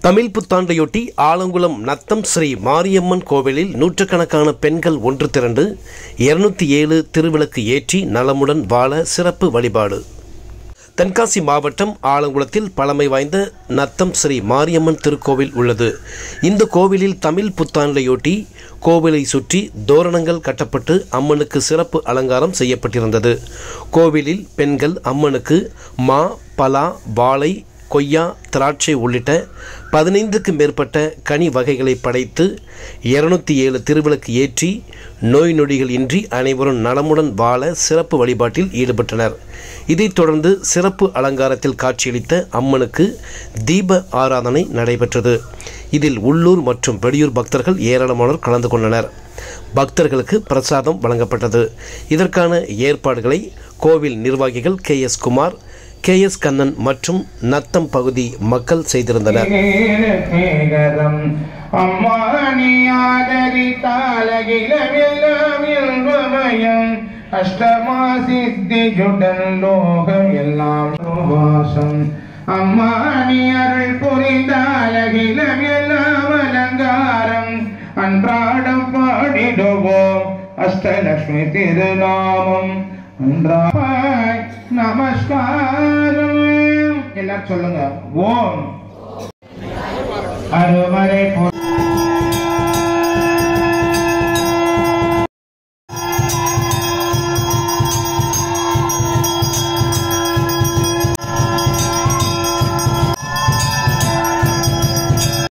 தமிழ் புத்தாண்டையொட்டி ஆலங்குளம் நத்தம் ஸ்ரீ மாரியம்மன் கோவிலில் நூற்றுக்கணக்கான பெண்கள் ஒன்று திரண்டு இருநூத்தி ஏழு திருவிளக்கு ஏற்றி நலமுடன் வாழ சிறப்பு வழிபாடு தென்காசி மாவட்டம் ஆலங்குளத்தில் பழமை வாய்ந்த நத்தம் ஸ்ரீ மாரியம்மன் திருக்கோவில் உள்ளது இந்த கோவிலில் தமிழ் புத்தாண்டையொட்டி கோவிலை சுற்றி தோரணங்கள் கட்டப்பட்டு அம்மனுக்கு சிறப்பு அலங்காரம் செய்யப்பட்டிருந்தது கோவிலில் பெண்கள் அம்மனுக்கு மா பலா வாழை கொய்யா திராட்சை உள்ளிட்ட பதினைந்துக்கு மேற்பட்ட கனி வகைகளை படைத்து இருநூத்தி ஏழு திருவிளக்கு ஏற்றி நோய் நொடிகள் இன்றி அனைவரும் நலமுடன் வாழ சிறப்பு வழிபாட்டில் ஈடுபட்டனர் இதைத் தொடர்ந்து சிறப்பு அலங்காரத்தில் காட்சியளித்த அம்மனுக்கு தீப ஆராதனை நடைபெற்றது இதில் உள்ளூர் மற்றும் வெளியூர் பக்தர்கள் ஏராளமானோர் கலந்து கொண்டனர் பக்தர்களுக்கு பிரசாதம் வழங்கப்பட்டது இதற்கான ஏற்பாடுகளை கோவில் நிர்வாகிகள் K S Kumar K S Kannan மற்றும் நத்தம் பகுதி மக்கள் செய்திருந்தனர் மேகதம் அம்மானி ஆதரித்தாலகிலமெல்லாம் இன்பமயம் அஷ்டமா சித்தி ஜுடன் லோகம் எல்லாம் வாசம் அம்மானி அருள் புரிந்தாலகிலம் எல்லாம் அலங்காரம் அன்றாடம் பாடிடுவோம் அஷ்டலக்ஷ்மி திருநாமம் அன்றாய் நமஸ்காரம் எல்லாரும் சொல்லுங்க ஓம் அருமறை